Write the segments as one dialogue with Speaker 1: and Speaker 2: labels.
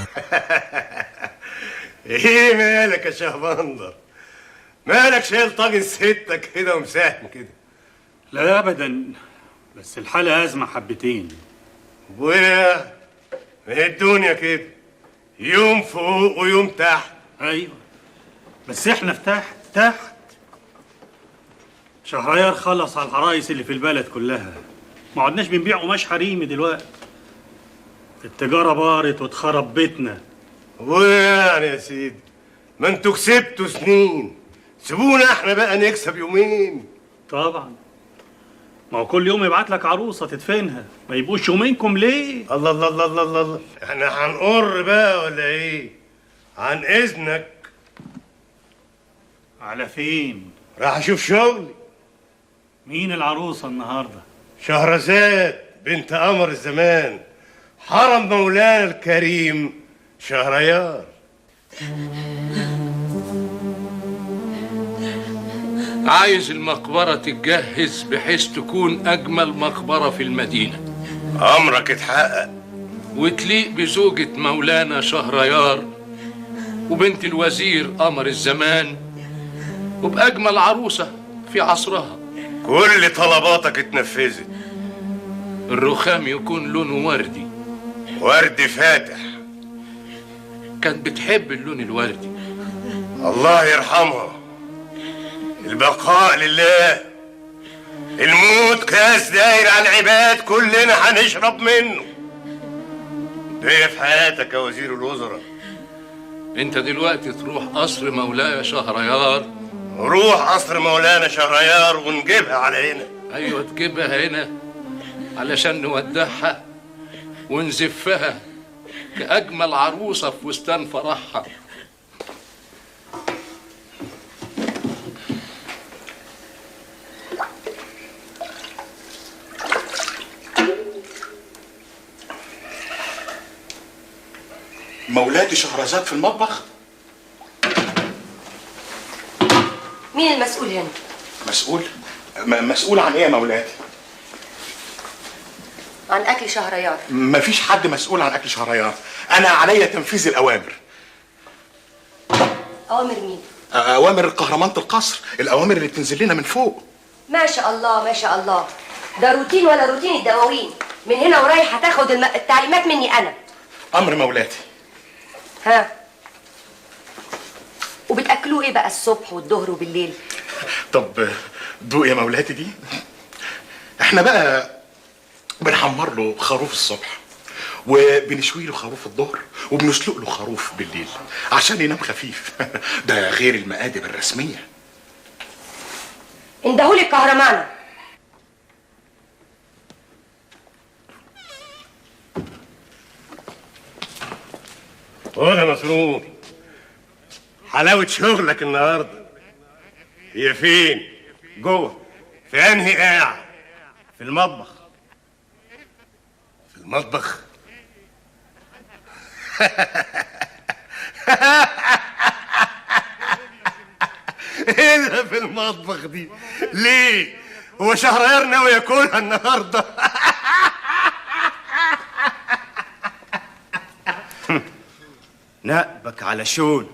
Speaker 1: ايه مالك يا شهبندر مالك شايل طاجن ستك كده ومساهم كده
Speaker 2: لا ابدا بس الحالة ازمة حبتين
Speaker 1: ابويا ما هي الدنيا كده يوم فوق ويوم تحت
Speaker 2: ايوه بس احنا في تحت تحت شهريار خلص على العرايس اللي في البلد كلها ما عدناش بنبيع قماش حريمي دلوقتي التجارة بارت واتخرب بيتنا
Speaker 1: ابويا يعني يا سيدي ما انتوا كسبتوا سنين سيبونا احنا بقى نكسب يومين
Speaker 2: طبعا ما هو كل يوم يبعت لك عروسة تدفنها ما يبقوش يومينكم ليه
Speaker 1: الله الله الله الله الله, الله. احنا هنقر بقى ولا ايه عن اذنك
Speaker 2: على فين
Speaker 1: راح اشوف شغلي
Speaker 2: مين العروسة النهاردة
Speaker 1: شهرزاد بنت قمر الزمان حرم مولانا الكريم شهريار
Speaker 3: عايز المقبرة تتجهز بحيث تكون أجمل مقبرة في المدينة
Speaker 1: امرك اتحقق
Speaker 3: وتليق بزوجة مولانا شهريار وبنت الوزير قمر الزمان وبأجمل عروسة في عصرها
Speaker 1: كل طلباتك اتنفذت
Speaker 3: الرخام يكون لونه وردي
Speaker 1: ورد فاتح
Speaker 3: كانت بتحب اللون الوردي
Speaker 1: الله يرحمها البقاء لله الموت كاس داير على العباد كلنا هنشرب منه ده في حياتك يا وزير الوزراء
Speaker 3: انت دلوقتي تروح قصر مولاي شهريار
Speaker 1: نروح قصر مولانا شهريار ونجيبها على هنا
Speaker 3: ايوه تجيبها هنا علشان نودعها ونزفها كأجمل عروسة في فستان فرحها
Speaker 4: مولاتي شهرزاد في المطبخ
Speaker 5: مين المسؤول هنا؟
Speaker 4: مسؤول م- مسؤول عن ايه يا مولاتي
Speaker 5: عن أكل شهريار
Speaker 4: مفيش حد مسؤول عن اكل شهريار انا عليا تنفيذ الاوامر
Speaker 5: أوامر مين؟
Speaker 4: اوامر قهرمانة القصر الاوامر اللي بتنزل لنا من فوق
Speaker 5: ما شاء الله ما شاء الله ده روتين ولا روتين الدواوين من هنا ورايح هتاخد الم... التعليمات مني أنا
Speaker 4: امر مولاتي
Speaker 5: ها وبتأكلوه إيه بقى الصبح والظهر وبالليل؟
Speaker 4: طب دوق يا مولاتي دي احنا بقى بنحمر له خروف الصبح وبنشوي له خروف الظهر وبنسلق له خروف بالليل عشان ينام خفيف ده غير المقادب الرسميه
Speaker 5: اندهولي الكهرمانة
Speaker 1: خد يا مسرور حلاوة شغلك النهارده هي فين؟ جوه في انهي قاعة؟ في المطبخ في المطبخ ايه اللي في المطبخ دي؟ ليه؟ هو شهريار ناوي ياكلها النهارده؟
Speaker 6: نقبك على شون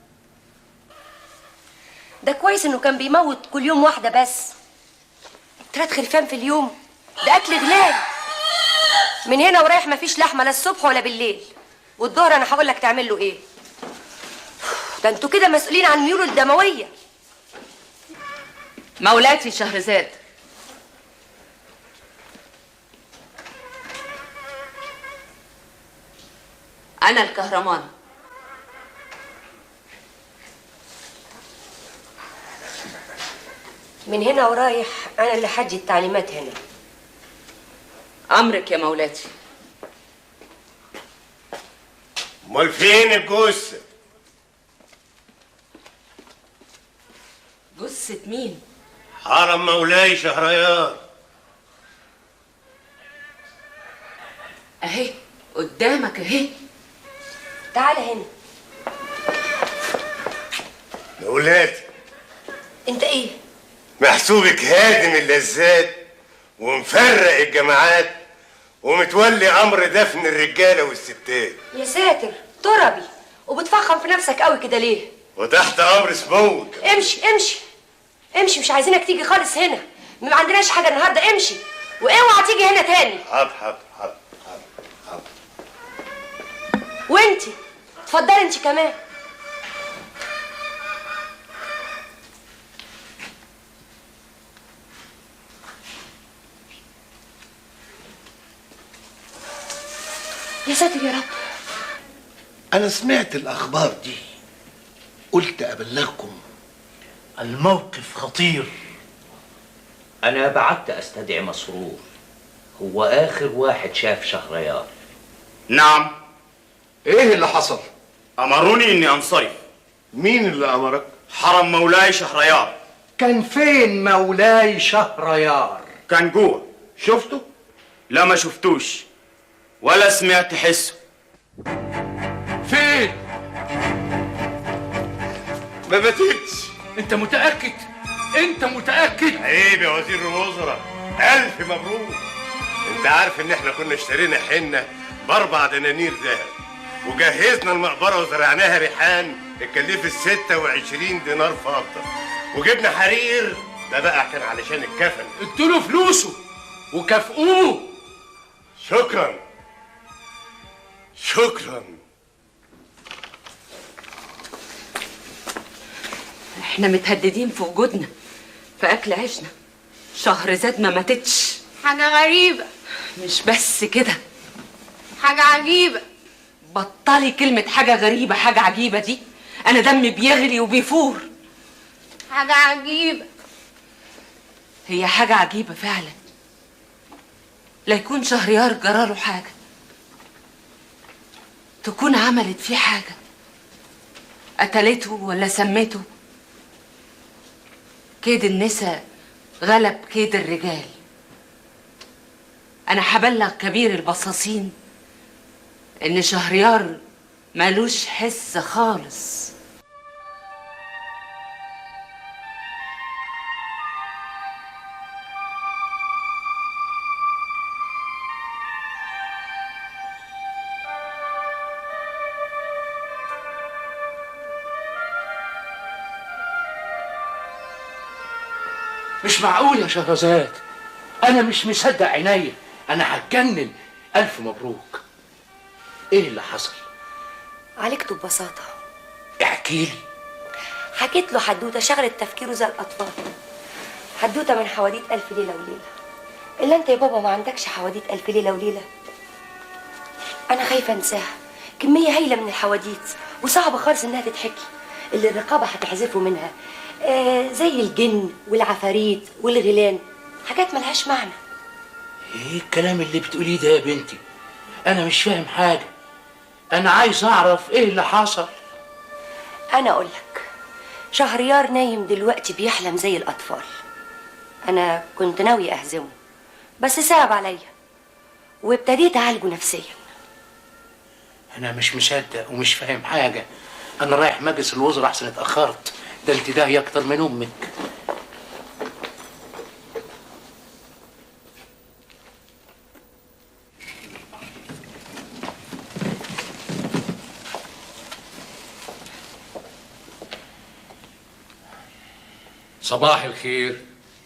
Speaker 5: ده كويس إنه كان بيموت كل يوم واحدة بس تلات خرفان في اليوم ده أكل غلال من هنا ورايح مفيش لحمة لا الصبح ولا بالليل والظهر أنا هقول لك تعمل له إيه ده انتوا كده مسؤولين عن ميوله الدموية
Speaker 7: مولاتي شهرزاد أنا الكهرمان
Speaker 5: من هنا ورايح أنا اللي حدي التعليمات هنا
Speaker 7: أمرك يا مولاتي
Speaker 1: امال فين الجثة؟
Speaker 7: جثة مين؟
Speaker 1: حرم مولاي شهريار
Speaker 7: أهي قدامك أهي
Speaker 5: تعال هنا
Speaker 1: يا ولادي
Speaker 5: انت ايه
Speaker 1: محسوبك هادم اللذات ومفرق الجماعات ومتولي امر دفن الرجاله والستات
Speaker 5: يا ساتر تربي وبتفخم في نفسك قوي كده ليه
Speaker 1: وتحت امر سموك
Speaker 5: امشي امشي امشي مش عايزينك تيجي خالص هنا ما عندناش حاجه النهارده امشي واوعى تيجي هنا تاني
Speaker 1: حاضر حاضر حاضر حاضر
Speaker 5: وانتي اتفضلي انت كمان يا ساتر يا رب
Speaker 1: انا سمعت الاخبار دي قلت ابلغكم
Speaker 6: الموقف خطير
Speaker 8: أنا بعت أستدعي مسرور هو آخر واحد شاف شهريار
Speaker 6: نعم
Speaker 4: ايه اللي حصل
Speaker 6: أمروني إني أنصرف
Speaker 1: مين اللي امرك
Speaker 6: حرم مولاي شهريار
Speaker 9: كان فين مولاي شهريار
Speaker 6: كان جوه
Speaker 1: شفته
Speaker 6: لا ما شفتوش ولا سمعت حسه
Speaker 3: فين
Speaker 1: ما ماتتش
Speaker 3: انت متاكد انت متاكد
Speaker 1: عيب يا وزير الوزراء الف مبروك انت عارف ان احنا كنا اشترينا حنه باربع دنانير ذهب وجهزنا المقبره وزرعناها ريحان اتكلفت 26 دينار فضه وجبنا حرير ده بقى كان علشان الكفن
Speaker 3: ادوا فلوسه وكافئوه
Speaker 1: شكرا شكرا
Speaker 7: احنا متهددين في وجودنا في اكل عيشنا شهر زاد ما ماتتش
Speaker 10: حاجة غريبة
Speaker 7: مش بس كده
Speaker 10: حاجة عجيبة
Speaker 7: بطلي كلمة حاجة غريبة حاجة عجيبة دي أنا دمي بيغلي وبيفور
Speaker 10: حاجة عجيبة
Speaker 7: هي حاجة عجيبة فعلا لا يكون شهريار جراله حاجة تكون عملت فيه حاجة قتلته ولا سمته كيد النساء غلب كيد الرجال أنا هبلغ كبير البصاصين إن شهريار مالوش حس خالص
Speaker 3: مش معقول يا شهرزاد انا مش مصدق عينيا انا هتجنن الف مبروك ايه اللي حصل
Speaker 5: عالجته ببساطه
Speaker 3: احكي لي
Speaker 5: حكيت له حدوته شغلت تفكيره زي الاطفال حدوته من حواديت الف ليله وليله الا انت يا بابا ما عندكش حواديت الف ليله وليله انا خايفه انساها كميه هايله من الحواديت وصعبه خالص انها تتحكي اللي الرقابه هتحذفه منها آه زي الجن والعفاريت والغيلان حاجات ملهاش معنى
Speaker 3: ايه الكلام اللي بتقوليه ده يا بنتي انا مش فاهم حاجه انا عايز اعرف ايه اللي حصل
Speaker 5: انا اقول لك شهريار نايم دلوقتي بيحلم زي الاطفال انا كنت ناوي اهزمه بس صعب عليا وابتديت اعالجه نفسيا
Speaker 3: انا مش مصدق ومش فاهم حاجه انا رايح مجلس الوزراء احسن اتاخرت ده انت داهيه اكتر من امك صباح الخير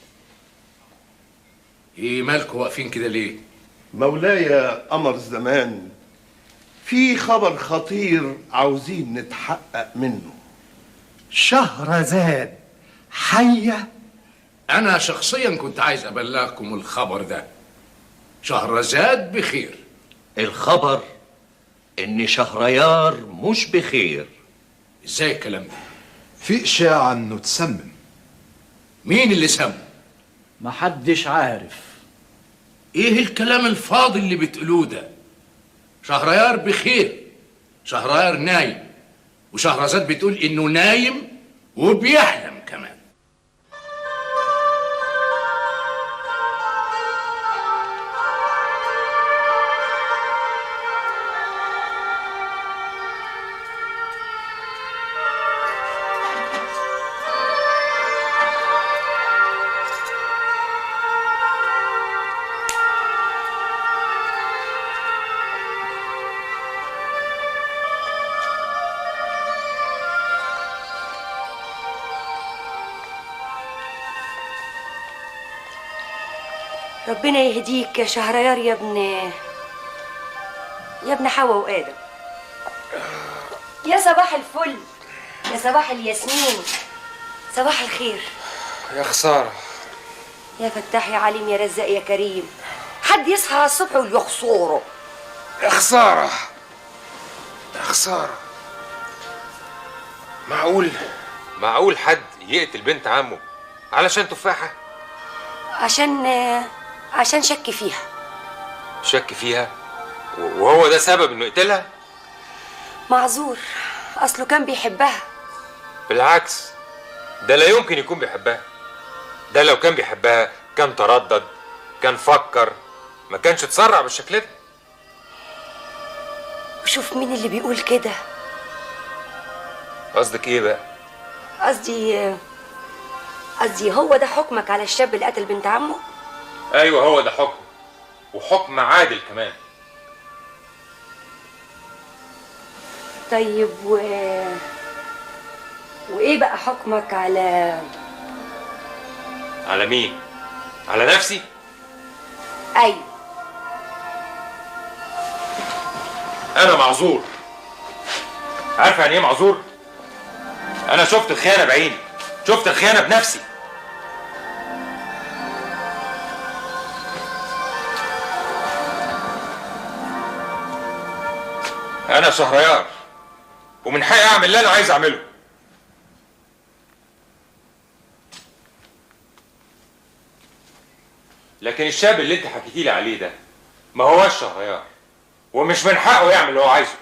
Speaker 3: ايه مالكوا واقفين كده ليه
Speaker 1: مولاي قمر الزمان في خبر خطير عاوزين نتحقق منه
Speaker 9: شهرزاد حية
Speaker 3: انا شخصيا كنت عايز ابلغكم الخبر ده شهرزاد بخير
Speaker 8: الخبر إن شهريار مش بخير
Speaker 3: ازاي الكلام ده
Speaker 11: في إشاعة إنه تسمم
Speaker 3: مين اللي سمى
Speaker 6: محدش عارف
Speaker 3: ايه الكلام الفاضي اللي بتقولوه ده شهريار بخير شهريار نايم وشهرزاد بتقول انه نايم وبيحلم كمان
Speaker 5: ربنا يهديك يا شهريار يا ابن يا ابن حواء وآدم يا صباح الفل يا صباح الياسمين صباح الخير
Speaker 12: يا خسارة
Speaker 5: يا فتاح يا عليم يا رزاق يا كريم حد يصحى على الصبح ويقول يا خسارة
Speaker 12: يا خسارة يا خسارة معقول معقول حد يقتل بنت عمه علشان تفاحة
Speaker 5: عشان عشان شك فيها
Speaker 12: شك فيها و- وهو ده سبب انه يقتلها
Speaker 5: معذور اصله كان بيحبها
Speaker 12: بالعكس ده لا يمكن يكون بيحبها ده لو كان بيحبها كان تردد كان فكر ما كانش اتسرع بالشكل ده
Speaker 5: وشوف مين اللي بيقول كده
Speaker 12: قصدك ايه بقى
Speaker 5: قصدي قصدي هو ده حكمك على الشاب اللي قتل بنت عمه
Speaker 12: ايوه هو ده حكم وحكم عادل كمان
Speaker 5: طيب و وايه بقى حكمك على
Speaker 12: على مين على نفسي
Speaker 5: ايوه
Speaker 12: انا معذور عارفه يعني ايه معذور انا شفت الخيانه بعيني شفت الخيانه بنفسي انا شهريار ومن حقي اعمل اللي انا عايز اعمله لكن الشاب اللي انت حكيتي لي عليه ده ما هوش شهريار ومش من حقه يعمل اللي هو عايزه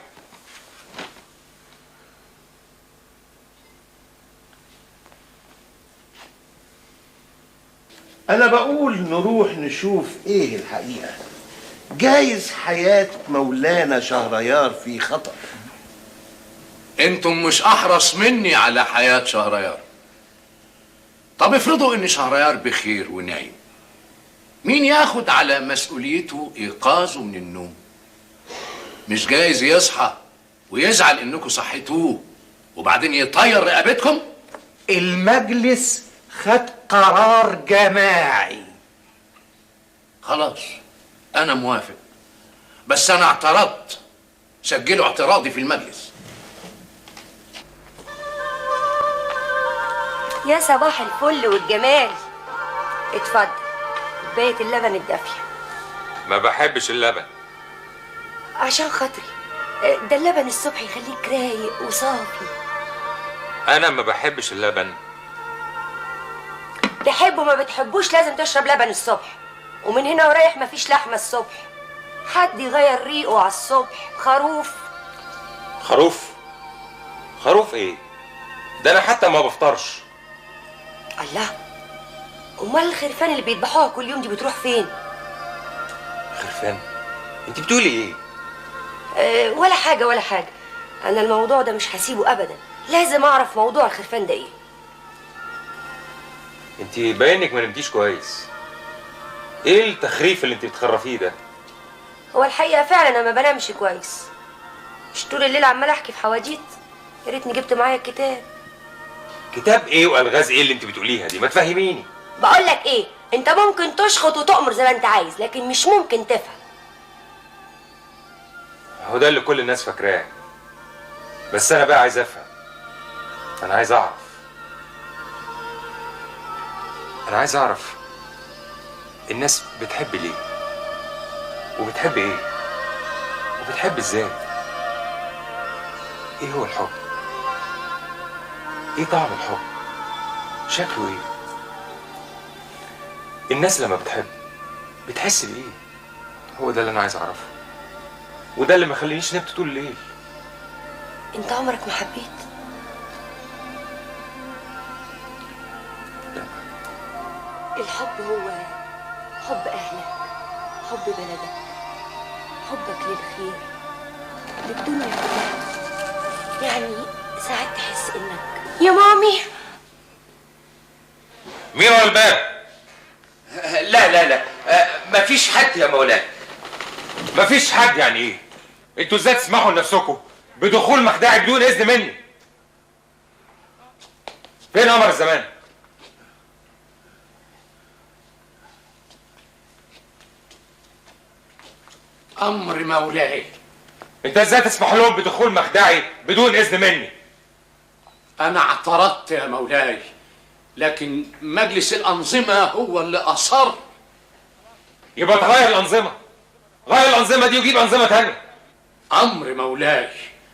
Speaker 1: انا بقول نروح نشوف ايه الحقيقه جايز حياه مولانا شهريار في خطر
Speaker 3: انتم مش احرص مني على حياة شهريار طب افرضوا ان شهريار بخير ونايم مين ياخد على مسؤوليته ايقاظه من النوم مش جايز يصحى ويزعل انكم صحيتوه وبعدين يطير رقبتكم
Speaker 9: المجلس خد قرار جماعي
Speaker 3: خلاص انا موافق بس انا اعترضت سجلوا اعتراضي في المجلس
Speaker 5: يا صباح الفل والجمال اتفضل كوبايه اللبن الدافيه
Speaker 12: ما بحبش اللبن
Speaker 5: عشان خاطري آه، ده اللبن الصبح يخليك رايق وصافي
Speaker 12: انا ما بحبش اللبن
Speaker 5: تحبه ما بتحبوش لازم تشرب لبن الصبح ومن هنا ورايح مفيش لحمه الصبح حد يغير ريقه على الصبح خروف
Speaker 12: خروف خروف ايه ده انا حتى ما بفطرش
Speaker 5: الله امال الخرفان اللي بيذبحوها كل يوم دي بتروح فين
Speaker 12: خرفان انت بتقولي ايه
Speaker 5: أه ولا حاجه ولا حاجه انا الموضوع ده مش هسيبه ابدا لازم اعرف موضوع الخرفان ده ايه
Speaker 12: انت باين انك ما نمتيش كويس ايه التخريف اللي انت بتخرفيه ده
Speaker 5: هو الحقيقه فعلا انا ما بنامش كويس مش طول الليل عمال احكي في حواديت يا ريتني جبت معايا الكتاب
Speaker 12: كتاب ايه والغاز ايه اللي انت بتقوليها دي ما تفهميني
Speaker 5: بقول لك ايه انت ممكن تشخط وتؤمر زي ما انت عايز لكن مش ممكن تفهم
Speaker 12: هو ده اللي كل الناس فاكراه بس انا بقى عايز افهم انا عايز اعرف انا عايز اعرف الناس بتحب ليه وبتحب ايه وبتحب ازاي ايه هو الحب ايه طعم الحب شكله ايه الناس لما بتحب بتحس بايه هو ده اللي انا عايز اعرفه وده اللي ما خلينيش نمت طول الليل
Speaker 5: انت عمرك ما حبيت الحب هو حب اهلك حب بلدك حبك للخير للدنيا كلها يعني ساعات تحس انك يا مامي
Speaker 12: مين ورا الباب
Speaker 8: لا لا لا آه، مفيش حد يا مولانا
Speaker 12: مفيش حد يعني ايه انتوا ازاي تسمحوا لنفسكم بدخول مخدعي بدون اذن مني فين قمر الزمان
Speaker 3: امر مولاي
Speaker 12: انت ازاي تسمح لهم بدخول مخدعي بدون اذن مني
Speaker 3: انا اعترضت يا مولاي لكن مجلس الانظمه هو اللي اصر
Speaker 12: يبقى تغير الانظمه غير الانظمه دي وجيب انظمه تانية
Speaker 3: امر مولاي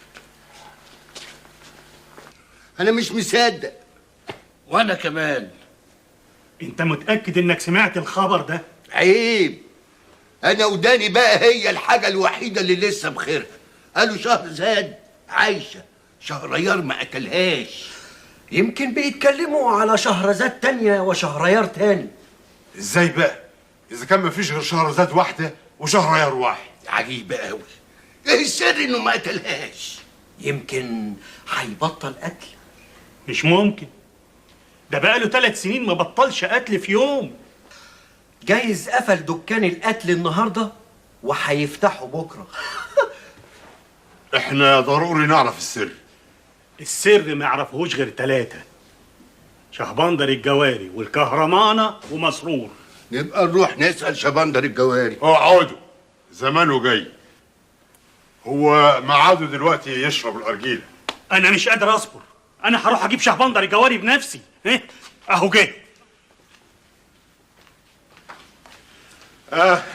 Speaker 13: انا مش مصدق
Speaker 14: وانا كمان
Speaker 2: انت متاكد انك سمعت الخبر ده
Speaker 13: عيب انا وداني بقى هي الحاجه الوحيده اللي لسه بخيرها قالوا شهر زاد عايشه شهريار ما قتلهاش
Speaker 15: يمكن بيتكلموا على شهرزاد تانية وشهريار تاني
Speaker 16: ازاي بقى اذا كان مفيش غير شهرزاد واحده وشهريار واحد
Speaker 13: عجيبه قوي ايه السر انه ما قتلهاش
Speaker 15: يمكن هيبطل قتل
Speaker 2: مش ممكن ده بقاله ثلاث سنين ما بطلش قتل في يوم
Speaker 15: جايز قفل دكان القتل النهارده وهيفتحه بكره
Speaker 16: احنا ضروري نعرف السر
Speaker 2: السر ما يعرفوش غير ثلاثة شهبندر الجواري والكهرمانة ومسرور
Speaker 13: نبقى نروح نسال شبندر الجواري
Speaker 16: اقعدوا زمانه جاي هو ميعاده دلوقتي يشرب الارجيله
Speaker 2: أنا مش قادر أصبر أنا هروح أجيب شهبندر الجواري بنفسي إيه؟ أهو جه
Speaker 16: اه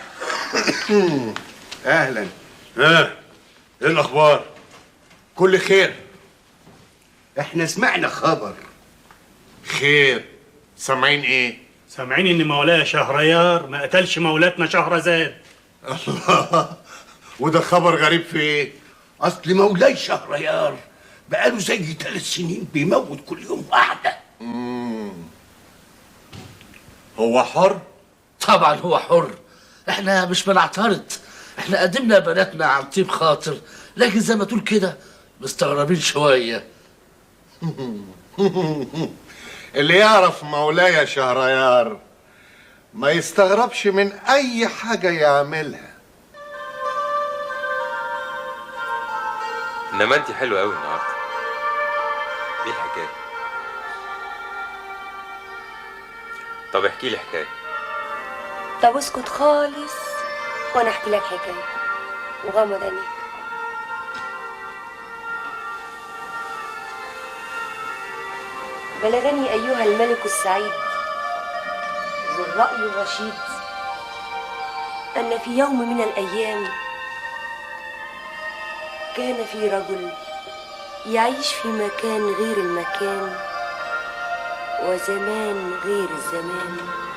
Speaker 13: اهلا
Speaker 16: اه ايه الاخبار
Speaker 13: كل خير احنا سمعنا خبر
Speaker 16: خير سامعين ايه
Speaker 2: سامعين إن مولاي شهريار ما قتلش مولاتنا شهرزاد
Speaker 16: الله وده خبر غريب في ايه
Speaker 13: اصل مولاي شهريار بقاله زي ثلاث سنين بيموت كل يوم واحده
Speaker 16: هو حر
Speaker 14: طبعا هو حر احنا مش بنعترض احنا قدمنا بناتنا عن طيب خاطر لكن زي ما تقول كده مستغربين شويه
Speaker 16: اللي يعرف مولاي شهريار ما يستغربش من اي حاجه يعملها
Speaker 12: انما انت حلوه قوي النهارده ايه الحكايه طب احكي لي حكايه
Speaker 5: طب اسكت خالص وانا احكي لك حكايه وغمض عينيك بلغني ايها الملك السعيد ذو الراي الرشيد ان في يوم من الايام كان في رجل يعيش في مكان غير المكان وزمان غير الزمان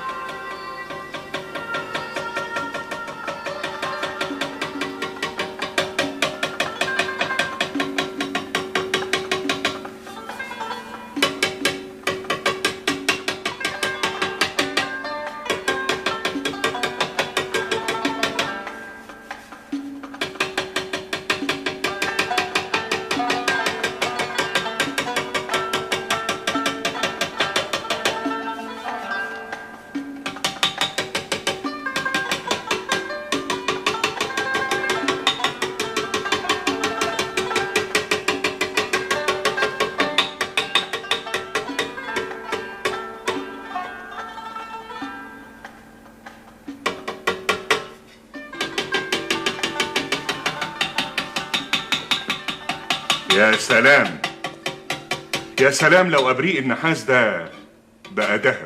Speaker 17: يا سلام يا سلام لو ابريق النحاس ده بقى ذهب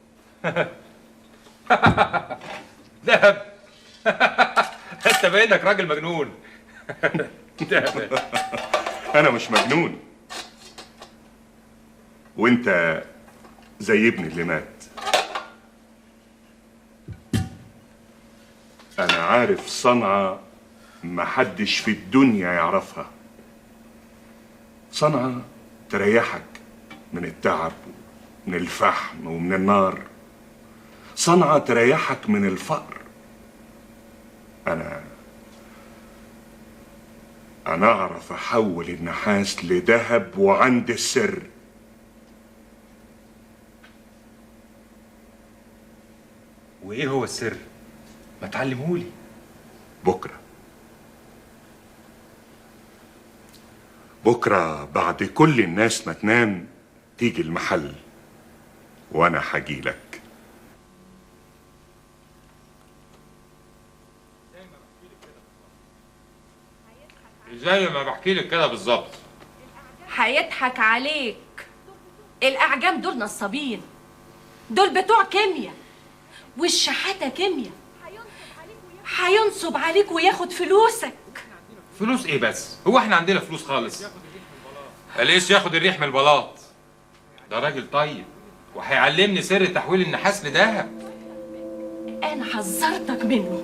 Speaker 12: دهب انت باينك راجل مجنون دهب
Speaker 17: انا مش مجنون وانت زي ابني اللي مات انا عارف صنعة محدش في الدنيا يعرفها صنعة تريحك من التعب من الفحم ومن النار صنعة تريحك من الفقر أنا أنا أعرف أحول النحاس لذهب وعندي السر
Speaker 12: وايه هو السر ما تعلمهولي
Speaker 17: بكرة بكرة بعد كل الناس ما تنام تيجي المحل وأنا حجيلك
Speaker 12: زي ما بحكي لك كده بالظبط
Speaker 18: هيضحك عليك الأعجام دول نصابين دول بتوع كيمياء والشحاتة كيمياء هينصب عليك وياخد فلوسك
Speaker 12: فلوس ايه بس هو احنا عندنا فلوس خالص قاليش ياخد الريح من البلاط ده راجل طيب وهيعلمني سر تحويل النحاس لذهب
Speaker 18: أنا حذرتك منه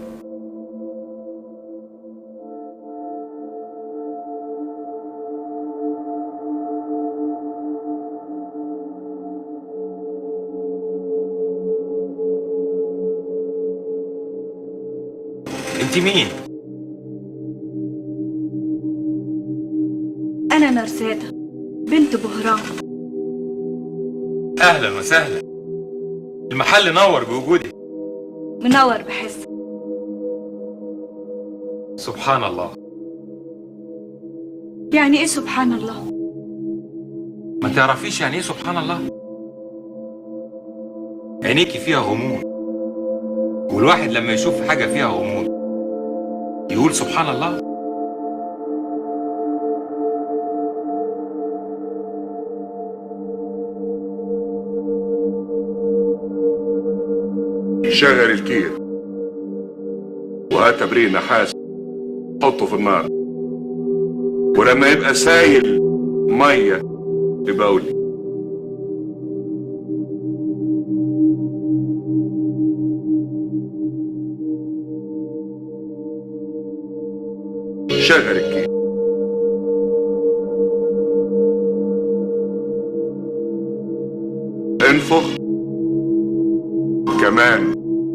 Speaker 12: انت مين
Speaker 19: أنا نرسادة بنت بهرام
Speaker 12: اهلا وسهلا المحل نور بوجودي
Speaker 19: منور بحس
Speaker 12: سبحان الله
Speaker 19: يعني إيه سبحان الله
Speaker 12: ما تعرفيش يعني ايه سبحان الله عينيكي فيها غموض والواحد لما يشوف حاجه فيها غموض يقول سبحان الله
Speaker 17: شغل الكير وهات بريق نحاس حطه في النار ولما يبقى سايل ميه تبقولي شغل الكير انفخ كمان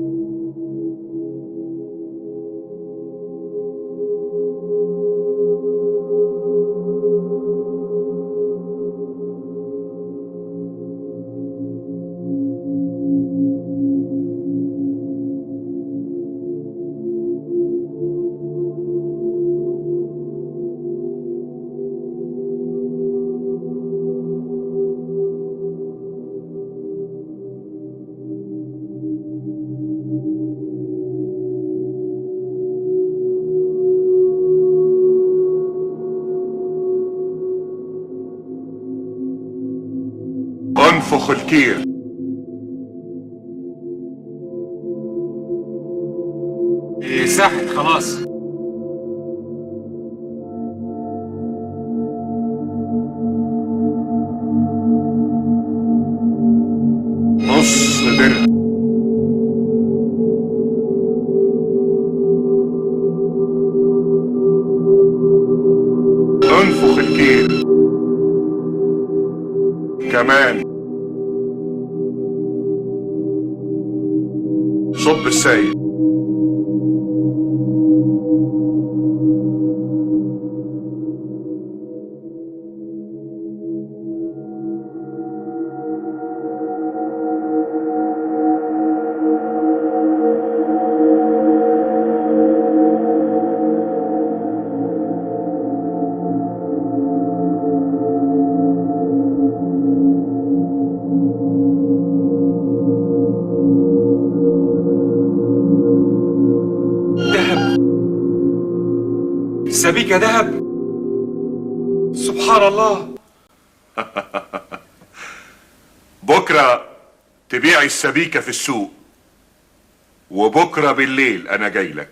Speaker 17: انفخ الكير
Speaker 12: إيه ساحت خلاص
Speaker 17: نص درهم انفخ الكير كمان صب السيد
Speaker 12: ذهب السبيكة ذهب سبحان الله
Speaker 17: بكرة تبيعي السبيكة في السوق وبكرة بالليل أنا جاي لك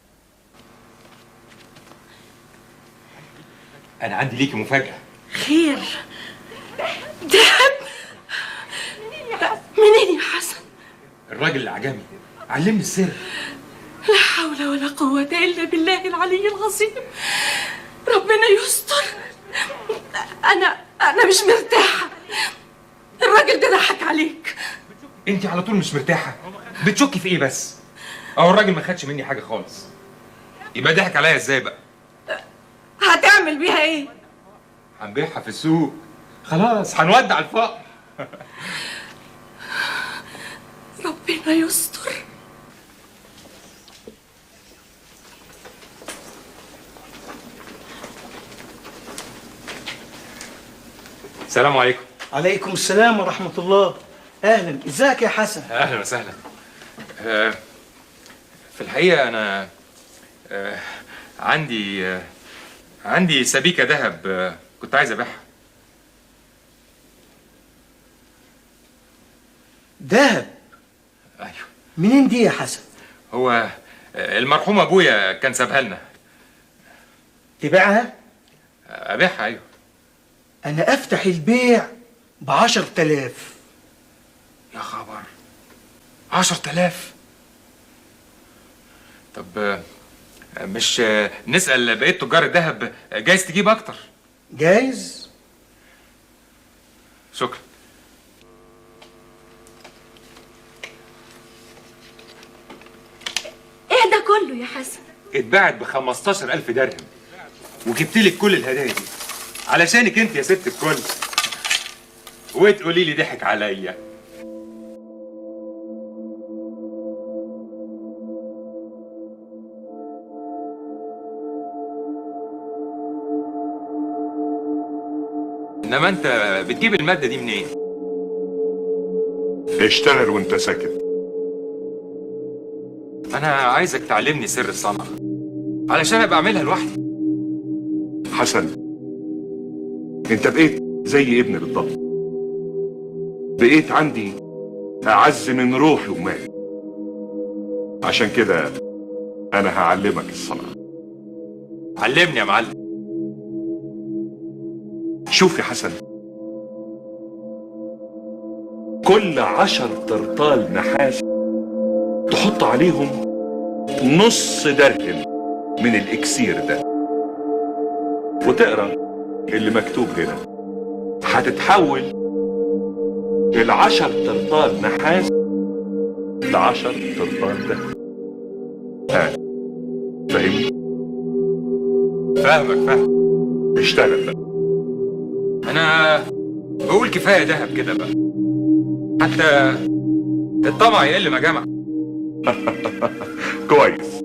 Speaker 12: أنا عندي ليكي مفاجأة
Speaker 18: خير دهب منين يا حسن
Speaker 12: الراجل العجمي علمني السر
Speaker 18: لا حول ولا قوة إلا بالله العلي العظيم ربنا يستر أنا أنا مش مرتاحة الراجل ده ضحك عليك
Speaker 12: انت على طول مش مرتاحة بتشكي في ايه بس اهو الراجل ما خدش مني حاجة خالص يبقى ضحك عليا ازاي بقى
Speaker 18: هتعمل بيها إيه؟
Speaker 12: هنبيعها في السوق خلاص هنودع الفقر
Speaker 18: ربنا يستر
Speaker 12: السلام عليكم
Speaker 15: عليكم السلام ورحمة الله أهلا إزيك يا حسن
Speaker 12: اهلا وسهلا آه، في الحقيقة انا آه، عندي آه، عندي سبيكة ذهب آه، كنت عايز أبيعها
Speaker 15: دهب
Speaker 12: أيوه
Speaker 15: منين دي يا حسن
Speaker 12: هو آه، المرحوم أبويا كان سابها لنا
Speaker 15: تبيعها
Speaker 12: أبيعها أيوه
Speaker 15: انا افتح البيع بعشر تلاف
Speaker 12: يا خبر عشر تلاف طب آه، مش آه، نسأل بقية تجار الذهب آه، جايز تجيب أكتر
Speaker 15: جايز
Speaker 12: شكرا
Speaker 18: ايه ده كله يا حسن
Speaker 12: اتباعت ب 15000 درهم وجبت لك كل الهدايا دي علشانك انت يا ست الكل وتقولي لي ضحك عليا انما انت بتجيب الماده دي منين
Speaker 17: اشتغل وانت ساكت
Speaker 12: انا عايزك تعلمني سر الصنعه علشان ابقى اعملها لوحدي
Speaker 17: حسن انت بقيت زي ابني بالضبط بقيت عندي اعز من روحي ومالي عشان كده انا هعلمك الصنعه
Speaker 12: علمني يا معلم
Speaker 17: شوف يا حسن كل عشر ترطال نحاس تحط عليهم نص درهم من الاكسير ده وتقرا اللي مكتوب هنا هتتحول العشر ترطال نحاس لعشر ترطال ده ها فاهمني؟
Speaker 12: فاهمك فاهم
Speaker 17: اشتغل بقى
Speaker 12: انا بقول كفايه دهب كده بقى حتى الطمع يقل ما جمع
Speaker 17: كويس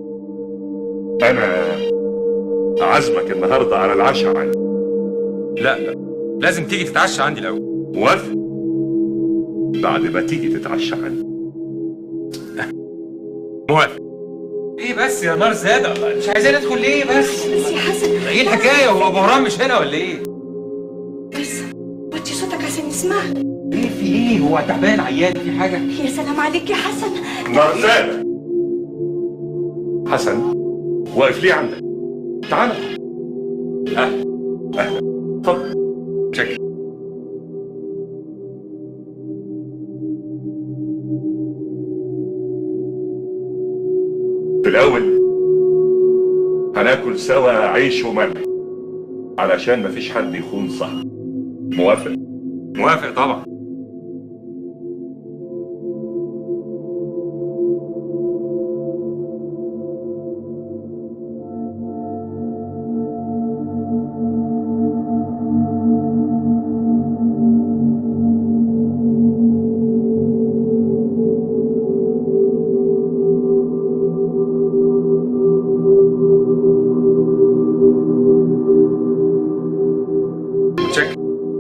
Speaker 17: انا عازمك النهارده على العشاء عندي
Speaker 12: لا لا لازم تيجي تتعشى عندي الاول
Speaker 17: موافق بعد ما تيجي تتعشى عندي
Speaker 12: موافق ايه بس يا نار زيادة الله مش عايزين ندخل ليه بس
Speaker 18: بس يا حسن
Speaker 12: ايه الحكايه هو ابو هرام مش هنا ولا ايه
Speaker 18: بس وطي صوتك عشان يسمعك
Speaker 12: ايه في ايه هو تعبان عيان في حاجه
Speaker 18: يا سلام عليك يا حسن
Speaker 17: مرزانة حسن واقف ليه عندك تعال اهلا اهلا اتفضل
Speaker 12: شكرا
Speaker 17: في الاول هناكل سوا عيش وملح علشان مفيش حد يخون صاحبه موافق
Speaker 12: موافق طبعا متشكر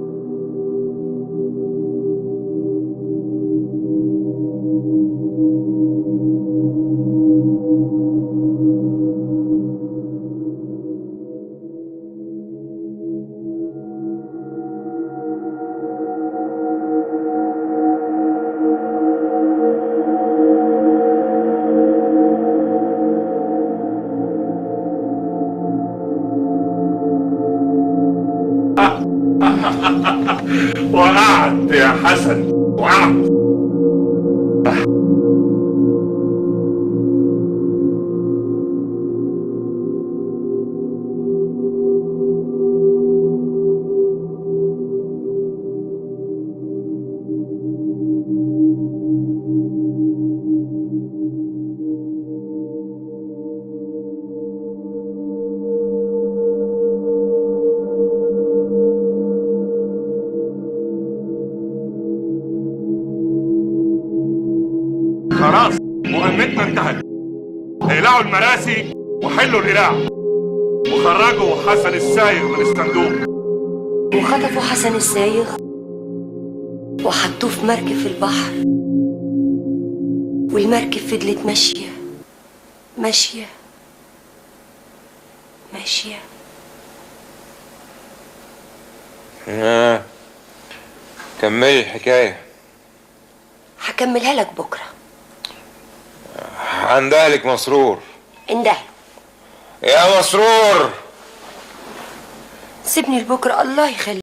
Speaker 17: وقعت يا حسن وقعت خلاص مهمتنا انتهت اقلعوا المراسي وحلوا القلاع وخرجوا حسن السايغ من الصندوق
Speaker 5: وخطفوا حسن السايغ وحطوه في مركب في البحر والمركب فضلت ماشية ماشية ماشية
Speaker 12: آه. كملي الحكاية
Speaker 5: هكملها لك بكره
Speaker 12: عند أهلك مسرور
Speaker 5: انده
Speaker 12: يا مسرور
Speaker 5: سيبني لبكره الله يخليك